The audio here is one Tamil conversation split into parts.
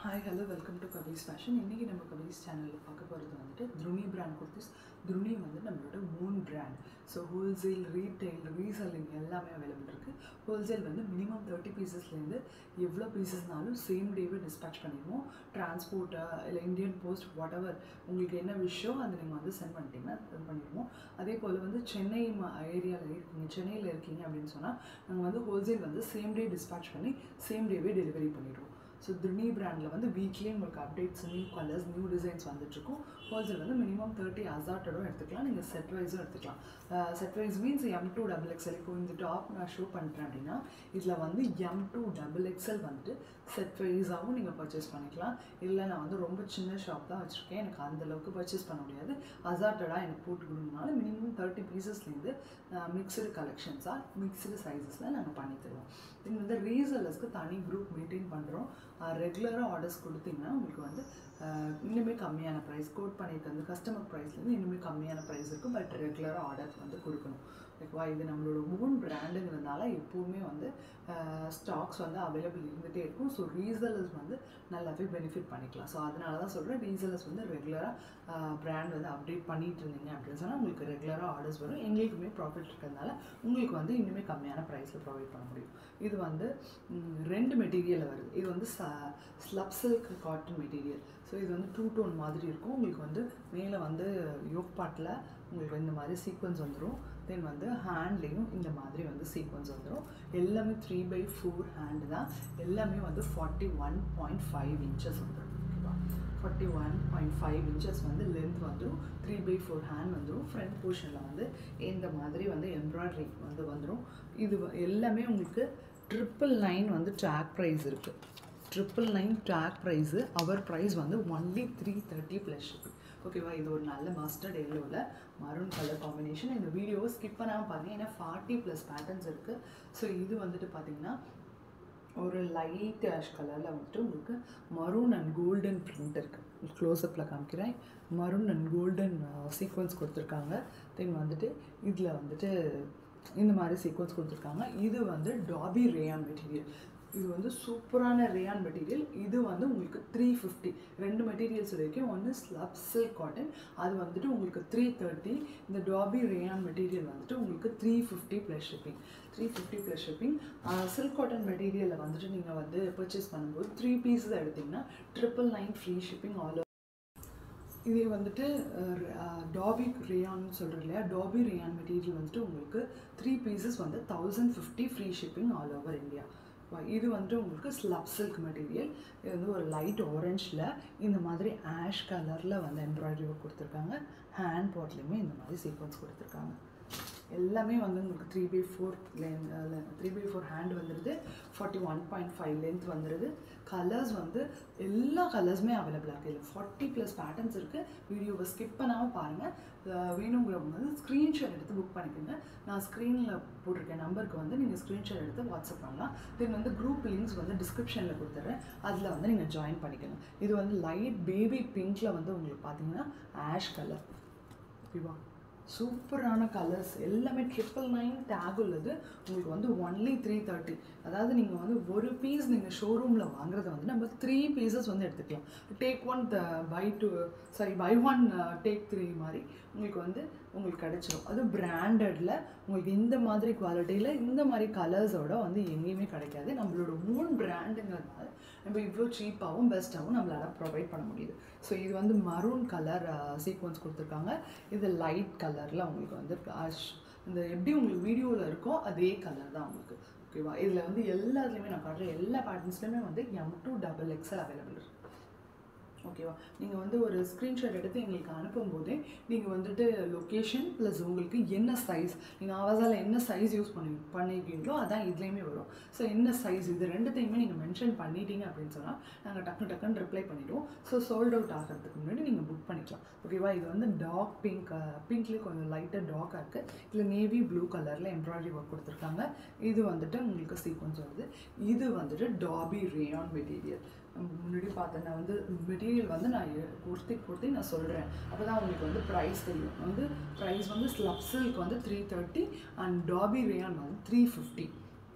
hi hello welcome to Kabees fashion இன்றைக்கி நம்ம கபீஸ் சேனலில் பார்க்க போகிறது வந்துட்டு துருணி பிராண்ட் குர்த்திஸ் துருணி வந்து நம்மளோட own brand so wholesale retail reselling எல்லாமே அவைலபிள் இருக்குது ஹோல்சேல் வந்து மினிமம் தேர்ட்டி பீசஸ்லேருந்து எவ்வளோ பீசஸ்னாலும் சேம் டேவே டிஸ்பேச் பண்ணிடுவோம் டிரான்ஸ்போர்ட்டை இல்லை இந்தியன் போஸ்ட் வாட் எவர் உங்களுக்கு என்ன விஷயம் அதை நீங்கள் வந்து சென்ட் பண்ணிட்டீங்கன்னா இது பண்ணிடுவோம் அதே போல் வந்து சென்னை ஏரியாவில் இருக்கீங்க சென்னையில் இருக்கீங்க அப்படின்னு சொன்னால் நாங்கள் வந்து ஹோல்சேல் வந்து சேம் டே டிஸ்பேச் பண்ணி சேம் டேவே டெலிவரி பண்ணிடுவோம் ஸோ துர்னி பிராண்டில் வந்து வீக்லி உங்களுக்கு updates new colours new designs வந்துட்டுருக்கும் ஹோல்சேல் வந்து மினிமம் தேர்ட்டி அசார்ட்டடும் எடுத்துக்கலாம் நீங்கள் செட் வைஸும் எடுத்துக்கலாம் set wise means M to double XL இப்போ இந்த டாப் நான் ஷோ பண்ணுறேன் அப்படின்னா இதில் வந்து எம் டூ டபுள் எக்ஸ்எல் வந்துட்டு செட் வைஸாகவும் நீங்கள் பர்ச்சேஸ் பண்ணிக்கலாம் இல்லை நான் வந்து ரொம்ப சின்ன ஷாப் தான் வச்சுருக்கேன் எனக்கு அந்த அளவுக்கு பர்ச்சேஸ் பண்ண முடியாது அசார்ட்டடாக எனக்கு போட்டு கொடுங்கனால மினிமம் தேர்ட்டி பீசஸ்லேருந்து மிக்சடு கலெக்ஷன்ஸாக மிக்சடு சைஸஸில் நாங்கள் பண்ணி தருவோம் இது வந்து ரீசெல்லர்ஸ்க்கு தனி குரூப் மெயின்டைன் பண்ணுறோம் ரெகுலராக ஆர்டர்ஸ் கொடுத்தீங்கன்னா உங்களுக்கு வந்து ஆஹ், இன்னுமே கம்மியான ப்ரைஸ் கோட் பண்ணியிருக்கிறது கஸ்டமர் ப்ரைஸ்லேருந்து இன்னுமே கம்மியான ப்ரைஸ் இருக்கும் பட் ரெகுலராக ஆர்டர் வந்து கொடுக்கணும் ஓகேவா இது நம்மளோட ஓன் பிராண்டுங்கிறதுனால எப்போவுமே வந்து ஸ்டாக்ஸ் வந்து அவைலபிள் இருந்துகிட்டே இருக்கும் ஸோ ரீசெல்லர்ஸ் வந்து நல்லாவே பெனிஃபிட் பண்ணிக்கலாம் ஸோ அதனால தான் சொல்கிறேன் ரீசெல்லர்ஸ் வந்து ரெகுலராக பிராண்ட் வந்து அப்டேட் பண்ணிட்டு இருந்தீங்க அப்படின்னு சொன்னால் உங்களுக்கு ரெகுலராக ஆர்டர்ஸ் வரும் எங்களுக்குமே ப்ராஃபிட் இருக்கிறதுனால உங்களுக்கு வந்து இன்னுமே கம்மியான ப்ரைஸில் ப்ரொவைட் பண்ண முடியும் இது வந்து ம், ரெண்டு மெட்டீரியல் வருது இது வந்து slub silk cotton material so இது வந்து டூ டோன் மாதிரி இருக்கும் உங்களுக்கு வந்து மேலே வந்து யோக் பாட்டில் உங்களுக்கு இந்த மாதிரி சீக்வன்ஸ் வந்துடும் தென் வந்து ஹேண்ட்லேயும் இந்த மாதிரி வந்து சீக்வன்ஸ் வந்துடும் எல்லாமே த்ரீ பை ஃபோர் ஹேண்டு தான் எல்லாமே வந்து forty one point five inches வந்துடும் ஓகேவா forty one point five inches வந்து லென்த் வந்துடும் த்ரீ பை ஃபோர் ஹேண்ட் வந்துடும் ஃப்ரண்ட் போர்ஷனில் வந்து இந்த மாதிரி வந்து எம்ப்ராய்டரி வந்து வந்துடும் இது வ- எல்லாமே உங்களுக்கு ட்ரிப்பிள் நைன் வந்து டேக் ப்ரைஸ் இருக்குது triple nine tag price our price வந்து ஒன்லி த்ரீ தேர்ட்டி ப்ளஸ் ஓகேவா இது ஒரு நல்ல மஸ்டர்ட் எல்லோவில் மரூன் கலர் காம்பினேஷன் இந்த வீடியோவை ஸ்கிப் பண்ணாமல் பாருங்கள் ஏன்னா ஃபார்ட்டி ப்ளஸ் பேட்டர்ன்ஸ் இருக்குது ஸோ இது வந்துட்டு பார்த்தீங்கன்னா ஒரு லைட் ஆஷ் கலரில் வந்துட்டு உங்களுக்கு மரூன் அண்ட் கோல்டன் பிரிண்ட் இருக்குது க்ளோஸ்அப்பில் காமிக்கிறேன் மரூன் அண்ட் கோல்டன் சீக்வன்ஸ் கொடுத்துருக்காங்க தென் வந்துட்டு இதில் வந்துட்டு இந்த மாதிரி சீக்வன்ஸ் கொடுத்துருக்காங்க இது வந்து டாபி ரேயான் மெட்டீரியல் இது வந்து சூப்பரான ரேயான் மெட்டீரியல் இது வந்து உங்களுக்கு த்ரீ ஃபிஃப்டி ரெண்டு மெட்டீரியல்ஸ் வரைக்கும் ஒன்று ஸ்லப் சில்க் காட்டன் அது வந்துட்டு உங்களுக்கு த்ரீ தேர்ட்டி இந்த டாபி ரேயான் மெட்டீரியல் வந்துட்டு உங்களுக்கு three fifty plus shipping three fifty plus shipping silk cotton மெட்டீரியலில் வந்துட்டு நீங்கள் வந்து பர்ச்சேஸ் பண்ணும்போது த்ரீ பீஸஸ் எடுத்திங்கன்னா triple nine free shipping all இதே வந்துட்டு டாபி ரேயான்னு சொல்கிறோம் இல்லையா டாபி ரேயான் மெட்டீரியல் வந்துட்டு உங்களுக்கு த்ரீ பீசஸ் வந்து thousand fifty free shipping all over India இது வந்துட்டு உங்களுக்கு ஸ்லப் சில்க் மெட்டீரியல் இது வந்து ஒரு லைட் ஆரஞ்சில் இந்த மாதிரி ஆஷ் கலரில் வந்து எம்ப்ராய்டரி ஒர்க் கொடுத்துருக்காங்க ஹேண்ட் பாட்லேயுமே இந்த மாதிரி சீக்வன்ஸ் கொடுத்துருக்காங்க எல்லாமே வந்து உங்களுக்கு three by four three by four hand வந்துடுது forty one point five length வந்துடுது கலர்ஸ் வந்து எல்லா கலர்ஸுமே அவைலபிளாக இருக்குது இல்லை ஃபார்ட்டி ப்ளஸ் பேட்டர்ன்ஸ் இருக்குது வீடியோவை ஸ்கிப் பண்ணாமல் பாருங்கள் வேணுங்கிறவங்க வந்து ஸ்க்ரீன்ஷாட் எடுத்து புக் பண்ணிக்கோங்க நான் ஸ்க்ரீனில் போட்டிருக்கேன் நம்பருக்கு வந்து நீங்கள் ஸ்க்ரீன்ஷாட் எடுத்து வாட்ஸ்அப் பண்ணலாம் தென் வந்து குரூப் லிங்க்ஸ் வந்து டிஸ்கிரிப்ஷனில் கொடுத்துட்றேன் அதில் வந்து நீங்கள் ஜாயின் பண்ணிக்கணும் இது வந்து லைட் பேபி பிங்க்கில் வந்து உங்களுக்கு பார்த்தீங்கன்னா ஆஷ் கலர் ஓகேவா சூப்பரான கலர்ஸ் எல்லாமே ட்ரிபிள் நைன் டேக் உள்ளது உங்களுக்கு வந்து ஒன்லி த்ரீ தேர்ட்டி அதாவது நீங்கள் வந்து ஒரு பீஸ் நீங்கள் ஷோரூமில் வாங்குறத வந்து நம்ம த்ரீ பீசஸ் வந்து எடுத்துக்கலாம் take one buy two sorry buy one take three மாதிரி உங்களுக்கு வந்து உங்களுக்கு கிடைச்சிரும் அது பிராண்டடில் உங்களுக்கு இந்த மாதிரி குவாலிட்டியில் இந்த மாதிரி கலர்ஸோட வந்து எங்கேயுமே கிடைக்காது நம்மளோட மூணு பிராண்டுங்கிறதுனால நம்ம இவ்வளோ சீப்பாகவும் பெஸ்ட்டாகவும் நம்மளால் ப்ரொவைட் பண்ண முடியுது ஸோ இது வந்து மரூன் கலர் சீக்வன்ஸ் கொடுத்துருக்காங்க இது லைட் கலரில் உங்களுக்கு வந்து ஆஷ் இந்த எப்படி உங்களுக்கு வீடியோவில் இருக்கோ அதே கலர் தான் உங்களுக்கு ஓகேவா இதில் வந்து எல்லாத்துலேயுமே நான் காட்டுறேன் எல்லா பேட்டர்ன்ஸ்லையுமே வந்து M to double XL available இருக்குது ஓகேவா நீங்கள் வந்து ஒரு ஸ்க்ரீன்ஷாட் எடுத்து எங்களுக்கு அனுப்பும்போதே நீங்கள் வந்துட்டு லொக்கேஷன் ப்ளஸ் உங்களுக்கு என்ன சைஸ் நீங்கள் ஆவாசால என்ன சைஸ் யூஸ் பண்ணி பண்ணியிருக்கீங்களோ அதான் இதுலேயுமே வரும் ஸோ என்ன சைஸ் இது ரெண்டுத்தையுமே நீங்கள் மென்ஷன் பண்ணிட்டீங்க அப்படின்னு சொன்னால் நாங்கள் டக்கு டக்குன்னு ரிப்ளை பண்ணிவிடுவோம் ஸோ சோல்ட் அவுட் ஆகிறதுக்கு முன்னாடி நீங்கள் புக் பண்ணிக்கலாம் ஓகேவா இது வந்து டாக் பிங்க் பிங்க்லேயே கொஞ்சம் லைட்டாக டாக்காக இருக்குது இதில் நேவி ப்ளூ கலரில் எம்ப்ராய்டரி ஒர்க் கொடுத்துருக்காங்க இது வந்துட்டு உங்களுக்கு சீக்வன்ஸ் வருது இது வந்துட்டு டாபி ரேயான் மெட்டீரியல் முன்னாடி பார்த்தேன் நான் வந்து மெட்டீரியல் வந்து நான் எ- குர்த்தி குர்த்தி நான் சொல்கிறேன் அப்போ தான் உங்களுக்கு வந்து ப்ரைஸ் தெரியும் வந்து ப்ரைஸ் வந்து ஸ்லப் சில்க் வந்து three thirty and dobby rayon வந்து த்ரீ ஃபிஃப்டி ஓகேவா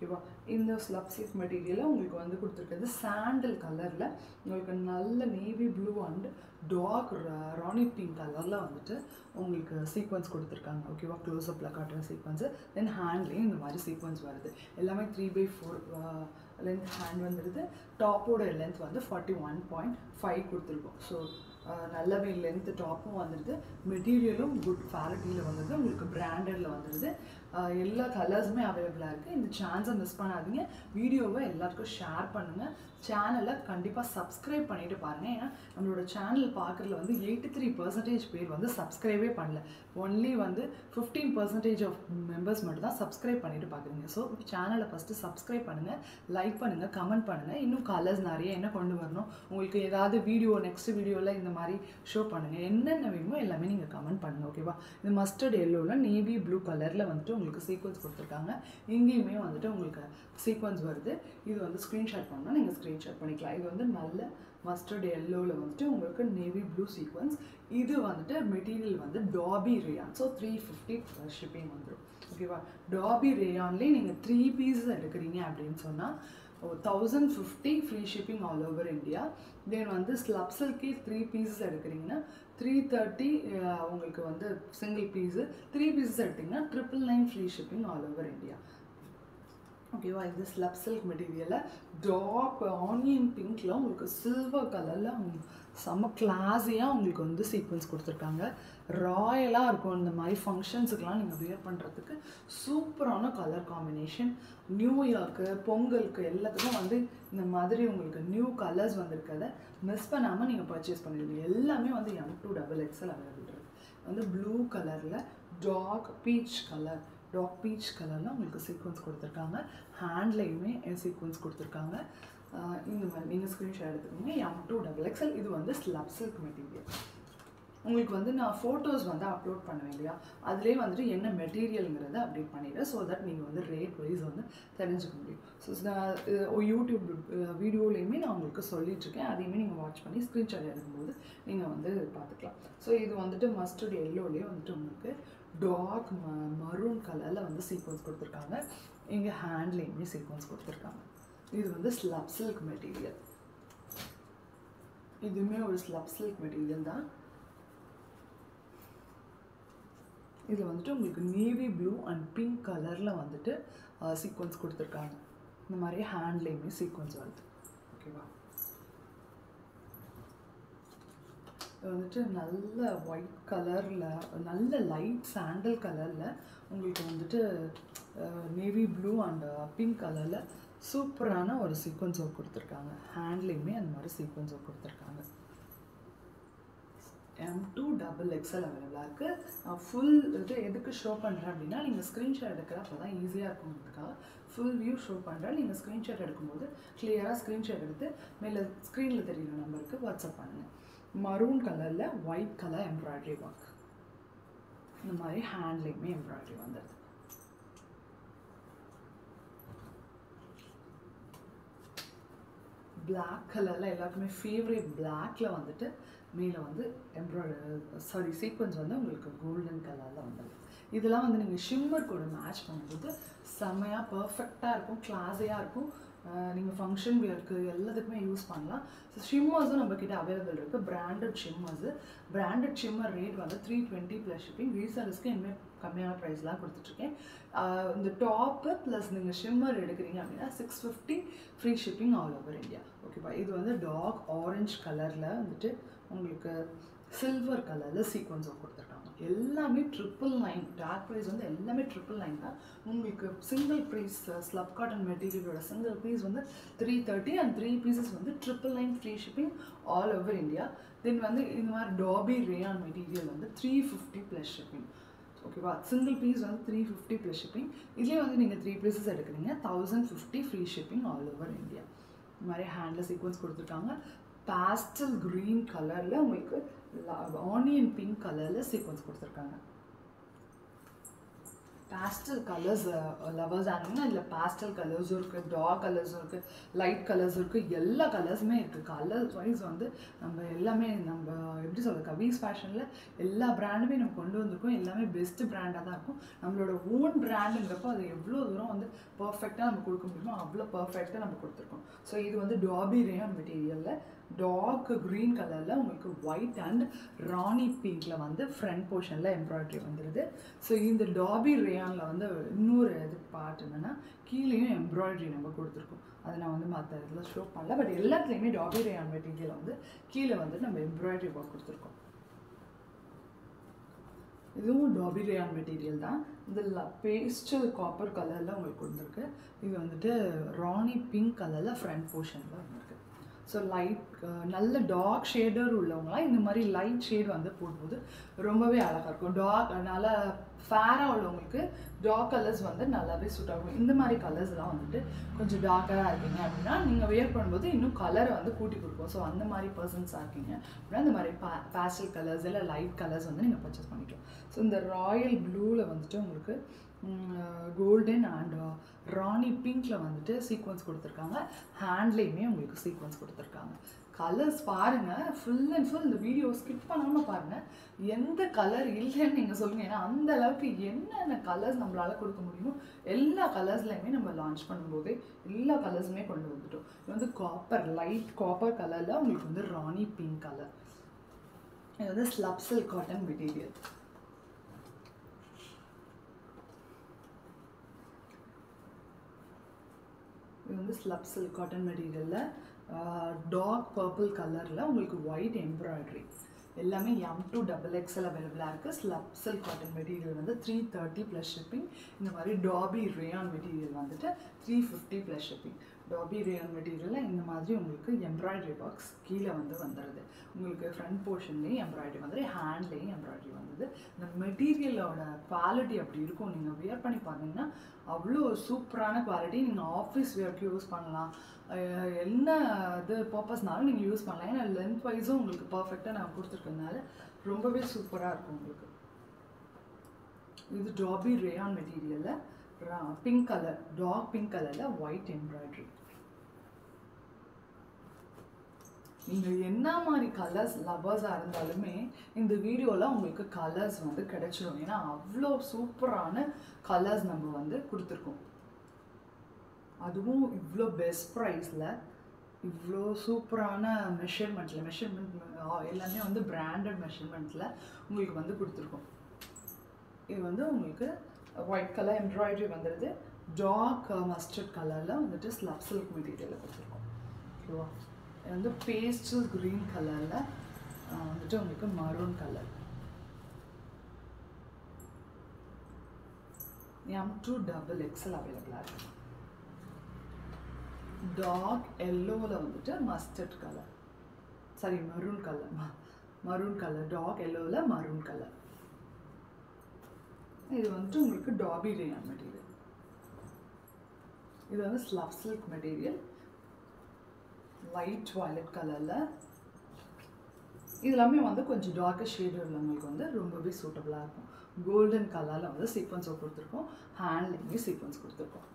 இந்த ஸ்லப் சில்க் மெட்டீரியலில் உங்களுக்கு வந்து கொடுத்துருக்கிறது சாண்டில் கலரில் உங்களுக்கு நல்ல navy blue and dark rani pink கலரில் வந்துட்டு உங்களுக்கு சீக்வன்ஸ் கொடுத்துருக்காங்க ஓகேவா க்ளோஸ்அப்பில் காட்டுற சீக்வன்ஸு தென் ஹேண்ட்லேயும் இந்த மாதிரி சீக்வன்ஸ் வருது எல்லாமே three by four length hand வந்துடுது டாப்போட லென்த் வந்து ஃபார்ட்டி ஒன் பாயிண்ட் ஃபைவ் கொடுத்துருக்கோம் ஸோ நல்லாவே லென்த்து டாப்பும் வந்துடுது மெட்டீரியலும் குட் குவாலிட்டியில் வந்துடுது உங்களுக்கு பிராண்டடில் வந்துடுது ஆஹ் எல்லா கலர்ஸுமே அவைலபிளாக இருக்குது இந்த சான்ஸை மிஸ் பண்ணாதீங்க வீடியோவை எல்லாருக்கும் ஷேர் பண்ணுங்கள் சேனலை கண்டிப்பாக சப்ஸ்கிரைப் பண்ணிட்டு பாருங்கள் ஏன்னா நம்மளோட சேனல் பார்க்குறதுல வந்து எயிட்டி த்ரீ பர்சன்டேஜ் பேர் வந்து சப்ஸ்கிரைபே பண்ணல ஒன்லி வந்து ஃபிஃப்டீன் பர்சன்டேஜ் ஆஃப் மெம்பர்ஸ் மட்டும் தான் சப்ஸ்கிரைப் பண்ணிட்டு பார்க்குறீங்க ஸோ சேனலை ஃபஸ்ட்டு சப்ஸ்கிரைப் பண்ணுங்கள் லைக் பண்ணுங்கள் கமெண்ட் பண்ணுங்கள் இன்னும் கலர்ஸ் நிறைய என்ன கொண்டு வரணும் உங்களுக்கு ஏதாவது வீடியோ நெக்ஸ்ட் வீடியோவில் இந்த மாதிரி ஷோ பண்ணுங்கள் என்னென்ன வேணுமோ எல்லாமே நீங்கள் கமெண்ட் பண்ணுங்கள் ஓகேவா இந்த மஸ்டர்ட் எல்லோவில் நேவி ப்ளூ கலரில் வந்துட்டு உங்களுக்கு சீக்வன்ஸ் கொடுத்துருக்காங்க இங்கேயுமே வந்துட்டு உங்களுக்கு சீக்வன்ஸ் வருது இது வந்து ஸ்க்ரீன்ஷாட் பண்ணால் நீங்கள் ஸ்க்ரீன்ஷாட் பண்ணிக்கலாம் இது வந்து நல்ல மஸ்டர்ட் எல்லோவில் வந்துட்டு உங்களுக்கு நேவி ப்ளூ சீக்வன்ஸ் இது வந்துட்டு மெட்டீரியல் வந்து dobby rayon so three fifty shipping வந்துடும் ஓகேவா டாபி ரேயான்லேயே நீங்கள் த்ரீ பீஸஸ் எடுக்கிறீங்க அப்படின்னு சொன்னால் thousand fifty free shipping all over India then வந்து ஸ்லப் சில்கே த்ரீ பீஸஸ் எடுக்கிறீங்கன்னா த்ரீ தேர்ட்டி உங்களுக்கு வந்து சிங்கிள் பீஸு த்ரீ பீஸஸ் எடுத்திங்கன்னா triple nine free shipping all over India ஓகேவா இது ஸ்லப் சில்க் மெட்டீரியலில் டாப் ஆனியன் பிங்க்கில் உங்களுக்கு சில்வர் கலரில் செம்ம கிளாஸியாக உங்களுக்கு வந்து சீக்வன்ஸ் கொடுத்துருக்காங்க ராயலாக இருக்கும் இந்த மாதிரி ஃபங்க்ஷன்ஸுக்கெலாம் நீங்கள் வியர் பண்ணுறதுக்கு சூப்பரான கலர் காம்பினேஷன் நியூ இயர்க்கு பொங்கலுக்கு எல்லாத்துக்கும் வந்து இந்த மாதிரி உங்களுக்கு நியூ கலர்ஸ் வந்திருக்கதை மிஸ் பண்ணாமல் நீங்கள் பர்ச்சேஸ் பண்ணிடுவீங்க எல்லாமே வந்து M to double XL available இருக்குது வந்து ப்ளூ கலரில் dark peach colour dark peach கலரில் உங்களுக்கு சீக்வன்ஸ் கொடுத்துருக்காங்க ஹேண்ட்லேயுமே சீக்வன்ஸ் கொடுத்துருக்காங்க ஆஹ் இந்த மாதிரி நீங்கள் ஸ்க்ரீன்ஷாட் எடுத்துக்கோங்க எம் டூ டபுள் எக்ஸ்எல் இது வந்து ஸ்லப் சில்க் மெட்டீரியல் உங்களுக்கு வந்து நான் ஃபோட்டோஸ் வந்து அப்லோட் பண்ணுவேன் இல்லையா அதுலேயே வந்துட்டு என்ன மெட்டீரியலுங்கிறத அப்டேட் பண்ணிடுறேன் ஸோ தட் நீங்கள் வந்து ரேட் வைஸ் வந்து தெரிஞ்சுக்க முடியும் ஸோ யூடியூப் வீடியோலையுமே நான் உங்களுக்கு சொல்லிட்டுருக்கேன் அதையுமே நீங்கள் வாட்ச் பண்ணி ஸ்க்ரீன்ஷாட் எடுக்கும்போது நீங்கள் வந்து பார்த்துக்கலாம் ஸோ இது வந்துட்டு மஸ்டர்ட் எல்லோலேயே வந்துட்டு உங்களுக்கு டார்க் ம மரூன் கலரில் வந்து சீக்வன்ஸ் கொடுத்துருக்காங்க இங்கே ஹேண்ட்லேயுமே சீக்வன்ஸ் கொடுத்துருக்காங்க இது வந்து ஸ்லப் சில்க் மெட்டீரியல் இதுவுமே ஒரு ஸ்லப் சில்க் மெட்டீரியல் தான் இதில் வந்துட்டு உங்களுக்கு நேவி ப்ளூ அண்ட் பிங்க் கலரில் வந்துட்டு சீக்வன்ஸ் கொடுத்துருக்காங்க இந்த மாதிரி ஹேண்ட்லேயுமே சீக்வன்ஸ் வருது ஓகேவா இது வந்துட்டு நல்ல ஒயிட் கலரில் நல்ல லைட் சாண்டல் கலரில் உங்களுக்கு வந்துட்டு நேவி ப்ளூ அண்ட் பிங்க் கலரில் சூப்பரான ஒரு சீக்வன்ஸ் ஒர்க் கொடுத்துருக்காங்க ஹேண்ட்லேயுமே அந்த மாதிரி சீக்வன்ஸ் ஒர்க் கொடுத்துருக்காங்க எம் டூ டபுள் எக்ஸல் அவைலபிளாக இருக்குது நான் ஃபுல் இது எதுக்கு ஷோ பண்ணுறேன் அப்படின்னா நீங்கள் ஸ்க்ரீன்ஷாட் எடுக்கிற அப்போ தான் ஈஸியாக இருக்குங்கிறதுக்காக ஃபுல் வியூ ஷோ பண்ணுறேன் நீங்கள் ஸ்க்ரீன்ஷாட் எடுக்கும்போது கிளியராக ஸ்க்ரீன்ஷாட் எடுத்து மேலே ஸ்க்ரீனில் தெரியுற நம்பருக்கு வாட்ஸ்அப் பண்ணுங்கள் மரூன் கலரில் ஒயிட் கலர் எம்ப்ராய்டரி ஒர்க் இந்த மாதிரி ஹேண்ட்லேயுமே எம்ப்ராய்டரி வந்துடுது பிளாக் கலரில் எல்லாருக்குமே ஃபேவரட் பிளாக்ல வந்துட்டு மேலே வந்து எம்ப்ராய்டரி சாரி சீக்வன்ஸ் வந்து உங்களுக்கு கோல்டன் கலரில் வந்துடுது இதெல்லாம் வந்து நீங்கள் ஷிம்மர் கூட மேட்ச் பண்ணும்போது செம்மையாக பர்ஃபெக்டாக இருக்கும் கிளாஸியாக இருக்கும் நீங்கள் ஃபங்க்ஷன் வியர்க்கு எல்லாத்துக்குமே யூஸ் பண்ணலாம் ஸோ ஷிம்மர்ஸும் நம்மக்கிட்ட அவைலபிள் இருக்குது branded shimmers branded shimmer rate வந்து த்ரீ டுவெண்ட்டி ப்ளஸ் ஷிப்பிங் ரீசேலர்ஸ்க்கு இனிமேல் கம்மியான ப்ரைஸ்லாம் கொடுத்துட்ருக்கேன் ஆஹ் இந்த டாப்பு ப்ளஸ் நீங்கள் ஷிம்மர் எடுக்கிறீங்க அப்படின்னா six fifty free shipping all over India ஓகேப்பா இது வந்து டாக் ஆரஞ்சு கலரில் வந்துட்டு உங்களுக்கு சில்வர் கலரில் சீக்வன்ஸ் கொடுத்துருக்காங்க எல்லாமே ட்ரிபிள் நைன் டார்க் ப்ரைஸ் வந்து எல்லாமே ட்ரிபிள் நைன் தான் உங்களுக்கு சிங்கிள் ப்ரைஸ் ஸ்லப் காட்டன் மெட்டீரியலோட சிங்கிள் பீஸ் வந்து three thirty and three pieces வந்து triple nine free shipping all over India then வந்து இந்த மாதிரி டாபி ரேயான் மெட்டீரியல் வந்து த்ரீ ஃபிஃப்டி ப்ளஸ் ஷிப்பிங் ஓகேவா சிங்கிள் பீஸ் வந்து த்ரீ ஃபிஃப்டி ப்ளஸ் ஷிப்பிங் இதுலேயே வந்து நீங்கள் த்ரீ பீசஸ் எடுக்கிறீங்க thousand fifty free shipping all over India இந்த மாதிரி ஹேண்டில் சீக்வன்ஸ் கொடுத்துருக்காங்க பாஸ்டல் க்ரீன் கலரில் உங்களுக்கு ஆனியன் பிங்க் கலரில் சீக்வன்ஸ் கொடுத்துருக்காங்க பேஸ்டல் கலர்ஸ் லவர்ஸ் ஆனீங்கன்னா இதில் பேஸ்டல் கலர்ஸும் இருக்குது டார்க் கலர்ஸும் இருக்குது லைட் கலர்ஸும் இருக்குது எல்லா கலர்ஸுமே இருக்குது கலர்ஸ் வைஸ் வந்து நம்ம எல்லாமே நம்ம எப்படி சொல்கிறது கவீஸ் ஃபேஷனில் எல்லா பிராண்டுமே நம்ம கொண்டு வந்திருக்கோம் எல்லாமே பெஸ்ட் பிராண்டாக தான் இருக்கும் நம்மளோட ஓன் பிராண்டுங்கிறப்போ அது எவ்வளோ தூரம் வந்து பர்ஃபெக்டாக நம்ம கொடுக்க முடியுமோ அவ்வளோ பர்ஃபெக்டாக நம்ம கொடுத்துருக்கோம் ஸோ இது வந்து டாபி ரேயான் மெட்டீரியலில் டார்க் க்ரீன் கலரில் உங்களுக்கு ஒயிட் அண்ட் ராணி பிங்க்கில் வந்து ஃப்ரண்ட் போர்ஷனில் எம்ப்ராய்டரி வந்துடுது ஸோ இந்த டாபி ரேயானில் வந்து இன்னொரு இது பார்ட் என்னென்னா கீழேயும் எம்ப்ராய்டரி நம்ம கொடுத்துருக்கோம் அதை நான் வந்து மற்ற இதில் ஷோ பண்ணல பட் எல்லாத்துலேயுமே டாபி ரேயான் மெட்டீரியல் வந்து கீழே வந்து நம்ம எம்ப்ராய்டரி ஒர்க் கொடுத்துருக்கோம் இதுவும் டாபி ரேயான் மெட்டீரியல் தான் இந்த பேஸ்டல் காப்பர் கலரில் உங்களுக்கு வந்திருக்கு இது வந்துட்டு ராணி பிங்க் கலரில் ஃப்ரண்ட் போர்ஷனில் வந்திருக்கு ஸோ லைட் நல்ல டார்க் ஷேடர் உள்ளவங்களாம் இந்த மாதிரி லைட் ஷேட் வந்து போடும்போது ரொம்பவே அழகாக இருக்கும் டார்க் நல்லா ஃபேராக உள்ளவங்களுக்கு டார்க் கலர்ஸ் வந்து நல்லாவே சூட் ஆகும் இந்த மாதிரி கலர்ஸ்லாம் வந்துட்டு கொஞ்சம் டார்க்கராக இருக்கீங்க அப்படின்னா நீங்கள் வியர் பண்ணும்போது இன்னும் கலரை வந்து கூட்டி கொடுக்கும் ஸோ அந்த மாதிரி பர்சன்ஸாக இருக்கீங்க அப்படின்னா இந்த மாதிரி பா பேஸ்டல் கலர்ஸ் இல்லை லைட் கலர்ஸ் வந்து நீங்கள் பர்ச்சேஸ் பண்ணிக்கலாம் ஸோ இந்த ராயல் ப்ளூவில் வந்துட்டு உங்களுக்கு கோல்டன் அண்ட் ராணி பிங்க்கில் வந்துட்டு சீக்வன்ஸ் கொடுத்துருக்காங்க ஹேண்ட்லேயுமே உங்களுக்கு சீக்வன்ஸ் கொடுத்துருக்காங்க கலர்ஸ் பாருங்கள் ஃபுல் அண்ட் ஃபுல் இந்த வீடியோ ஸ்கிப் பண்ணாமல் பாருங்கள் எந்த கலர் இல்லைன்னு நீங்கள் சொல்லுங்கள் ஏன்னா அந்த அளவுக்கு என்னென்ன கலர்ஸ் நம்மளால் கொடுக்க முடியுமோ எல்லா கலர்ஸ்லையுமே நம்ம லான்ச் பண்ணும்போதே எல்லா கலர்ஸுமே கொண்டு வந்துட்டோம் இது வந்து காப்பர் லைட் காப்பர் கலரில் உங்களுக்கு வந்து ராணி பிங்க் கலர் இது வந்து ஸ்லப்சல் காட்டன் மெட்டீரியல் இது வந்து ஸ்லப் சில்க் காட்டன் மெட்டீரியலில் டார்க் பர்பிள் கலரில் உங்களுக்கு ஒயிட் எம்ப்ராய்டரி எல்லாமே எம் டூ டபுள் எக்ஸ்எல் அவைலபிளாக இருக்குது ஸ்லப் சில்க் காட்டன் மெட்டீரியல் வந்து த்ரீ தேர்ட்டி ப்ளஸ் ஷிப்பிங் இந்த மாதிரி டாபி ரேயான் மெட்டீரியல் வந்துட்டு three fifty plus shipping dobby rayon மெட்டீரியலில் இந்த மாதிரி உங்களுக்கு எம்ப்ராய்டரி பாக்ஸ் கீழே வந்து வந்துடுது உங்களுக்கு ஃப்ரண்ட் போர்ஷன்லேயும் எம்ப்ராய்டரி வந்துடுது ஹேண்ட்லேயும் எம்ப்ராய்டரி வந்தது இந்த மெட்டீரியலோட குவாலிட்டி அப்படி இருக்கும் நீங்கள் வியர் பண்ணி பார்த்தீங்கன்னா அவ்வளோ சூப்பரான குவாலிட்டி நீங்கள் ஆஃபீஸ் வேர்க்கு யூஸ் பண்ணலாம் அஹ் என்ன இது பர்பஸ்னாலும் நீங்கள் யூஸ் பண்ணலாம் ஏன்னா லென்த் வைஸும் உங்களுக்கு பர்ஃபெக்டாக நான் கொடுத்துருக்கனால ரொம்பவே சூப்பராக இருக்கும் உங்களுக்கு இது டாபி ரேயான் மெட்டீரியலில் பிங்க் கலர் டார்க் பிங்க் கலரில் ஒயிட் எம்ப்ராய்டரி நீங்கள் என்ன மாதிரி கலர்ஸ் லவர்ஸாக இருந்தாலுமே இந்த வீடியோவில் உங்களுக்கு கலர்ஸ் வந்து கிடைச்சிடும் ஏன்னா அவ்வளோ சூப்பரான கலர்ஸ் நம்ம வந்து கொடுத்துருக்கோம் அதுவும் இவ்வளோ பெஸ்ட் ப்ரைஸில் இவ்வளோ சூப்பரான மெஷர்மெண்ட்டில் மெஷர்மெண்ட் எல்லாமே வந்து பிராண்டட் மெஷர்மெண்ட்டில் உங்களுக்கு வந்து கொடுத்துருக்கோம் இது வந்து உங்களுக்கு ஒயிட் கலர் எம்ப்ராய்டரி வந்துடுது டார்க் மஸ்டர்ட் கலரில் வந்துட்டு ஸ்லப் சில்க் மெட்டீரியலில் கொடுத்துருக்கோம் ஓகேவா இது வந்து பேஸ்டல் க்ரீன் கலரில் வந்துட்டு உங்களுக்கு maroon colour M to double XL அவைலபிளாக இருக்கு டார்க் எல்லோவில் வந்துட்டு mustard colour sorry maroon colour maroon colour dark எல்லோவில் மரூன் கலர் இது வந்துட்டு உங்களுக்கு டாபி ரேயான் மெட்டீரியல் இது வந்து slub silk material light violet கலரில் இது எல்லாமே வந்து கொஞ்சம் டார்க்கர் ஷேடு உள்ளவங்களுக்கு வந்து ரொம்பவே சூட்டபுளாக இருக்கும் கோல்டன் கலரில் வந்து சீக்வன்ஸ் கொடுத்துருக்கோம் ஹேண்ட்லேயுமே சீக்வன்ஸ் கொடுத்துருக்கோம்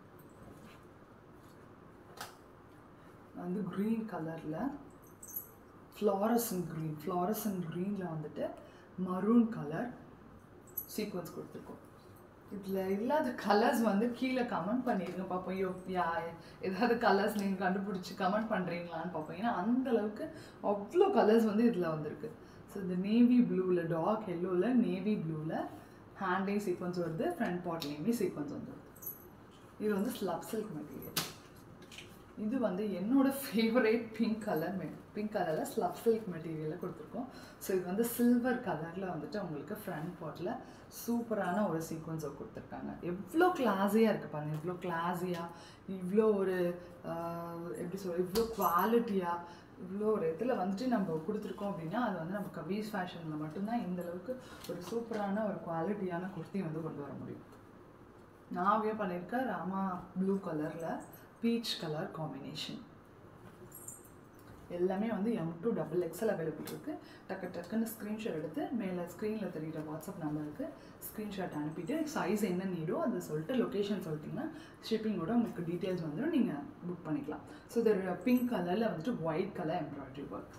வந்து க்ரீன் கலரில் ஃப்ளாரசன் க்ரீன் ஃப்ளாரசன் க்ரீனில் வந்துட்டு மரூன் கலர் சீக்வன்ஸ் கொடுத்துருக்கோம் இதில் இல்லாத கலர்ஸ் வந்து கீழே கமெண்ட் பண்ணிடுங்க பார்ப்போம் ஐயோ யா ஏதாவது கலர்ஸ் நீங்கள் கண்டுபிடிச்சி கமெண்ட் பண்ணுறீங்களான்னு பார்ப்போம் ஏன்னா அந்த அளவுக்கு அவ்வளோ கலர்ஸ் வந்து இதில் வந்திருக்கு ஸோ இந்த நேவி ப்ளூவில் டார்க் எல்லோவில் நேவி ப்ளூவில் ஹேண்ட்லேயும் சீக்வன்ஸ் வருது ஃப்ரண்ட் பார்ட்லேயுமே சீக்வன்ஸ் வந்துடுது இது வந்து ஸ்லப் சில்க் மெட்டீரியல் இது வந்து என்னோட ஃபேவரேட் பிங்க் கலர் மெ பிங்க் கலரில் ஸ்லப் சில்க் மெட்டீரியலில் கொடுத்துருக்கோம் ஸோ இது வந்து சில்வர் கலரில் வந்துட்டு உங்களுக்கு ஃப்ரண்ட் பாட்டில் சூப்பரான ஒரு சீக்வன்ஸை கொடுத்துருக்காங்க எவ்வளோ கிளாஸியாக இருக்குது பாருங்கள் இவ்வளோ கிளாஸியாக இவ்வளோ ஒரு ஆஹ், எப்படி சொல்ற இவ்வளோ குவாலிட்டியாக இவ்வளோ ஒரு இதில் வந்துட்டு நம்ம கொடுத்துருக்கோம் அப்படின்னா அது வந்து நம்ம கபீஸ் ஃபேஷனில் மட்டும்தான் இந்த அளவுக்கு ஒரு சூப்பரான ஒரு குவாலிட்டியான குர்த்தி வந்து கொண்டு வர முடியும் நான் வியர் பண்ணியிருக்கேன் ராமா ப்ளூ கலரில் பீச் கலர் காம்பினேஷன் எல்லாமே வந்து M to double XL available இருக்குது டக்கு டக்குன்னு ஸ்க்ரீன்ஷாட் எடுத்து மேலே ஸ்க்ரீனில் தெரியுற வாட்ஸ்அப் நம்பருக்கு ஸ்க்ரீன்ஷாட் அனுப்பிட்டு சைஸ் என்ன நீடோ அதை சொல்லிட்டு லொக்கேஷன் சொல்லிட்டிங்கன்னா ஷிப்பிங்கோட உங்களுக்கு டீட்டெயில்ஸ் வந்துடும் நீங்கள் புக் பண்ணிக்கலாம் ஸோ இது பிங்க் கலரில் வந்துட்டு white colour embroidery work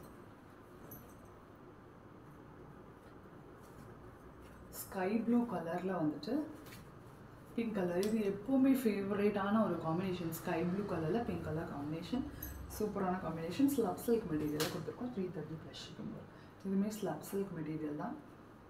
sky blue கலரில் வந்துட்டு பிங்க் கலர் இது எப்போவுமே ஃபேவரேட்டான ஒரு காம்பினேஷன் ஸ்கை ப்ளூ கலரில் பிங்க் கலர் காம்பினேஷன் சூப்பரான காம்பினேஷன் ஸ்லப் சில்க் மெட்டீரியலாக கொடுத்துருக்கோம் த்ரீ தேர்ட்டி ப்ளஸ் ஷிப்பிங் இதுவுமே ஸ்லப் சில்க் மெட்டீரியல் தான்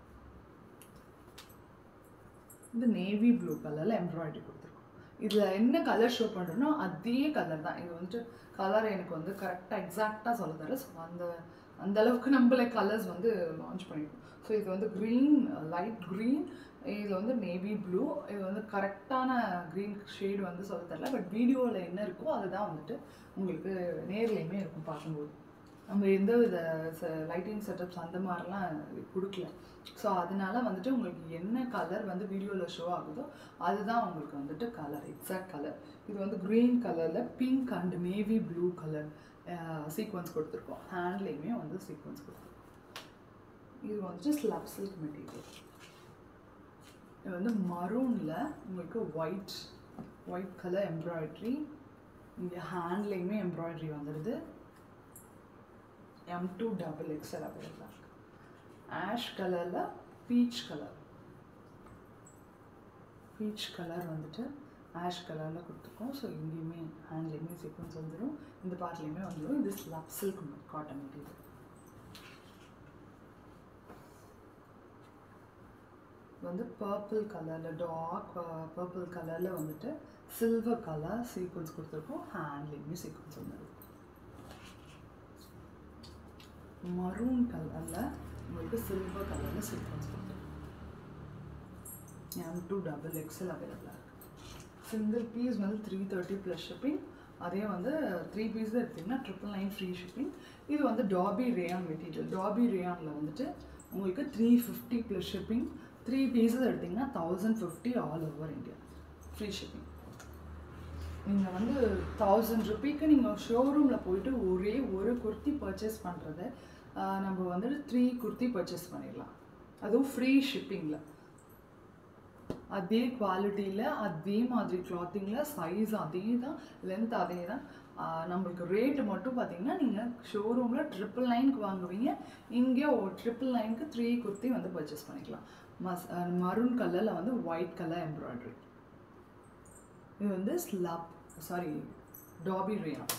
இது நேவி ப்ளூ கலரில் எம்ப்ராய்டரி கொடுத்துருக்கோம் இதில் என்ன கலர் ஷோ பண்ணுறோன்னா அதே கலர் தான் இது வந்துட்டு கலர் எனக்கு வந்து கரெக்டாக எக்ஸாக்டாக சொல்ல தர ஸோ அந்த அந்த அளவுக்கு நம்மள கலர்ஸ் வந்து லான்ச் பண்ணியிருக்கோம் ஸோ இது வந்து க்ரீன் லைட் க்ரீன் இது வந்து நேவி ப்ளூ இது வந்து கரெக்டான க்ரீன் ஷேடு வந்து சொல்ல தரல பட் வீடியோவில் என்ன இருக்கோ அதுதான் வந்துட்டு உங்களுக்கு நேர்லேயுமே இருக்கும் பார்க்கும்போது நம்ம எந்த வித லைட்டிங் செட்டப்ஸ் அந்த மாதிரிலாம் கொடுக்கல ஸோ அதனால வந்துட்டு உங்களுக்கு என்ன கலர் வந்து வீடியோவில் ஷோ ஆகுதோ அதுதான் உங்களுக்கு வந்துட்டு கலர் எக்ஸாக்ட் கலர் இது வந்து க்ரீன் கலரில் pink and navy blue colour sequins கொடுத்துருக்கோம் ஹேண்ட்லேயுமே வந்து சீக்வன்ஸ் கொடுத்துருக்கோம் இது வந்துட்டு ஸ்லப் சில்க் மெட்டீரியல் இது வந்து மரூனில் உங்களுக்கு ஒயிட் ஒயிட் கலர் எம்ப்ராய்ட்ரி இங்கே ஹேண்ட்லேயுமே எம்ப்ராய்ட்ரி வந்துடுது எம் டூ டபுள் எக்ஸல் அவைலபிளாக இருக்குது ஆஷ் கலரில் பீச் கலர் பீச் கலர் வந்துட்டு ஆஷ் கலரில் கொடுத்துருக்கோம் ஸோ இங்கேயுமே ஹேண்ட்லேயுமே சீக்வன்ஸ் வந்துடும் இந்த பார்ட்லேயுமே வந்துடும் இது ஸ்லப் சில்க் காட்டன் மெட்டீரியல் வந்து பர்பிள் கலரில் டார்க் பர்பிள் கலரில் வந்துட்டு சில்வர் கலர் சீக்வன்ஸ் கொடுத்துருக்கோம் ஹேண்ட்லேயுமே சீக்வன்ஸ் வந்துடும் மரூன் கலரில் உங்களுக்கு சில்வர் கலரில் சீக்வன்ஸ் கொடுத்துருக்கோம் எம் டூ டபுள் எக்ஸல் அவைலபிளாக இருக்குது சிங்கிள் பீஸ் வந்து த்ரீ தேர்ட்டி ப்ளஸ் ஷிப்பிங் அதே வந்து த்ரீ பீஸ் எடுத்திங்கன்னா ட்ரிபிள் நைன் ஃப்ரீ ஷிப்பிங் இது வந்து டாபி ரேயான் மெட்டீரியல் டாபி ரேயானில் வந்துட்டு உங்களுக்கு three fifty plus shipping three pieces எடுத்திங்கன்னா thousand fifty all over India free shipping நீங்கள் வந்து தௌசண்ட் ருபீக்கு நீங்கள் ஷோரூமில் போயிட்டு ஒரே ஒரு குர்த்தி பர்ச்சேஸ் பண்ணுறத நம்ம வந்துட்டு த்ரீ குர்த்தி பர்ச்சேஸ் பண்ணிடலாம் அதுவும் ஃப்ரீ ஷிப்பிங்கில் அதே குவாலிட்டியில் அதே மாதிரி கிளாத்திங்கில் சைஸ் அதே தான் லென்த் அதே தான் நம்மளுக்கு ரேட்டு மட்டும் பார்த்தீங்கன்னா நீங்கள் ஷோரூமில் ட்ரிபிள் நைனுக்கு வாங்குவீங்க இங்கே ஒரு ட்ரிபிள் நைனுக்கு த்ரீ குர்த்தி வந்து பர்ச்சேஸ் பண்ணிக்கலாம் மஸ் மரூன் கலரில் வந்து ஒயிட் கலர் எம்ப்ராய்டரி இது வந்து ஸ்லாப் சாரி டாபி ரேயான்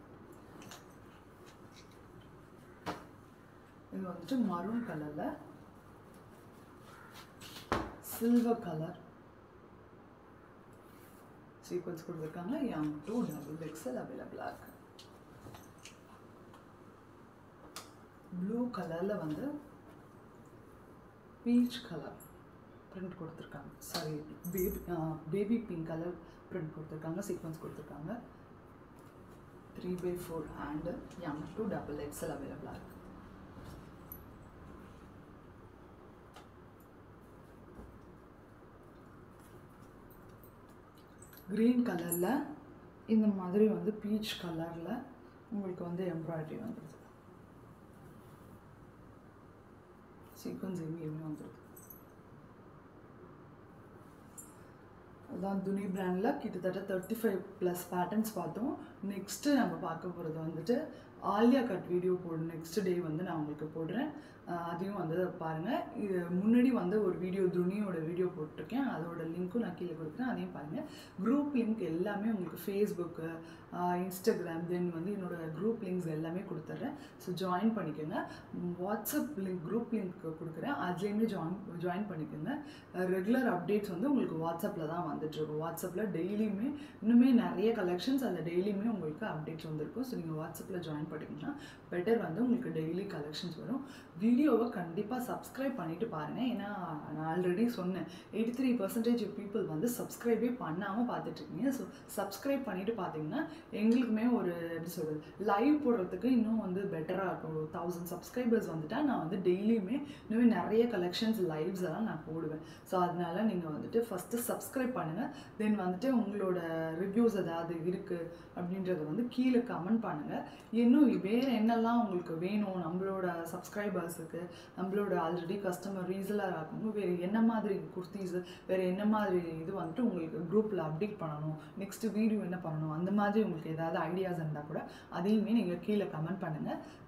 இது வந்துட்டு மரூன் கலரில் சில்வர் கலர் சீக்வன்ஸ் கொடுத்துருக்காங்க எம் டூ டபுள் எக்ஸல் அவைலபிளாக இருக்கு ப்ளூ கலரில் வந்து பீச் கலர் பிரிண்ட் கொடுத்துருக்காங்க sorry baby baby pink colour print கொடுத்துருக்காங்க சீக்வன்ஸ் கொடுத்துருக்காங்க three by four hand M to double XL அவைலபிளாக இருக்கு க்ரீன் கலரில் இந்த மாதிரி வந்து பீச் கலரில் உங்களுக்கு வந்து எம்ப்ராய்டரி வந்துடுது சீக்வன்ஸ் எங்கேயுமே வந்துடுது அதான் துணி பிராண்டில் கிட்டத்தட்ட தேர்ட்டி ஃபைவ் ப்ளஸ் பேட்டர்ன்ஸ் பார்த்தோம் நெக்ஸ்ட்டு நம்ம பார்க்க போகிறது வந்துட்டு ஆலியா கட் வீடியோ போடு நெக்ஸ்ட் டே வந்து நான் உங்களுக்கு போடுறேன் அஹ் அதையும் வந்து பாருங்கள் இது முன்னாடி வந்து ஒரு வீடியோ துணியோட வீடியோ போட்டிருக்கேன் அதோட லிங்க்கும் நான் கீழே கொடுக்குறேன் அதையும் பாருங்கள் குரூப் லிங்க் எல்லாமே உங்களுக்கு ஃபேஸ்புக்கு இன்ஸ்டாகிராம் தென் வந்து என்னோட குரூப் லிங்க்ஸ் எல்லாமே கொடுத்துட்றேன் ஸோ ஜாயின் பண்ணிக்கோங்க ம், வாட்ஸ்அப் லிங்க் குரூப் லிங்க் கொடுக்குறேன் அதுலேயுமே ஜாயின் ஜாயின் பண்ணிக்கோங்க ரெகுலர் அப்டேட்ஸ் வந்து உங்களுக்கு வாட்ஸ்அப்பில் தான் வந்துட்டுருக்கும் வாட்ஸ்அப்பில் டெய்லியுமே இன்னுமே நிறைய கலெக்ஷன்ஸ் அதில் டெய்லியுமே உங்களுக்கு அப்டேட்ஸ் வந்திருக்கும் ஸோ நீங்கள் வாட்ஸ்அப்பில் ஜாயின் பண்ணிங்கன்னா பெட்டர் வந்து உங்களுக்கு டெய்லி கலெக்ஷன்ஸ் வரும் வீடியோவை கண்டிப்பாக சப்ஸ்கிரைப் பண்ணிட்டு பாருங்கள் ஏன்னா நான் ஆல்ரெடி சொன்னேன் எயிட்டி த்ரீ பர்சன்டேஜ் பீப்புள் வந்து சப்ஸ்கிரைபே பண்ணாமல் பார்த்துட்ருக்கீங்க ஸோ சப்ஸ்கிரைப் பண்ணிட்டு பார்த்தீங்கன்னா எங்களுக்குமே ஒரு எப்படி சொல்கிறது லைவ் போடுறதுக்கு இன்னும் வந்து பெட்டராக இருக்கும் ஒரு தௌசண்ட் சப்ஸ்கிரைபர்ஸ் வந்துட்டா நான் வந்து டெய்லியுமே இன்னுமே நிறைய கலெக்ஷன்ஸ் லைவ்ஸ் எல்லாம் நான் போடுவேன் ஸோ அதனால நீங்கள் வந்துட்டு ஃபஸ்ட்டு சப்ஸ்கிரைப் பண்ணுங்கள் தென் வந்துட்டு உங்களோட ரிவ்யூஸ் ஏதாவது இருக்குது அப்படின்றத வந்து கீழே கமெண்ட் பண்ணுங்கள் இன்னும் இன்னும் வேறு என்னெல்லாம் உங்களுக்கு வேணும் நம்மளோட சப்ஸ்கிரைபர்ஸுக்கு நம்மளோட ஆல்ரெடி கஸ்டமர் ரீசலர் ஆகணும் வேறு என்ன மாதிரி குர்த்திஸ் வேறு என்ன மாதிரி இது வந்துட்டு உங்களுக்கு குரூப்பில் அப்டேட் பண்ணணும் நெக்ஸ்ட் வீடியோ என்ன பண்ணணும் அந்த மாதிரி உங்களுக்கு ஏதாவது ஐடியாஸ் இருந்தால் கூட அதையுமே நீங்கள் கீழே கமெண்ட் பண்ணுங்கள்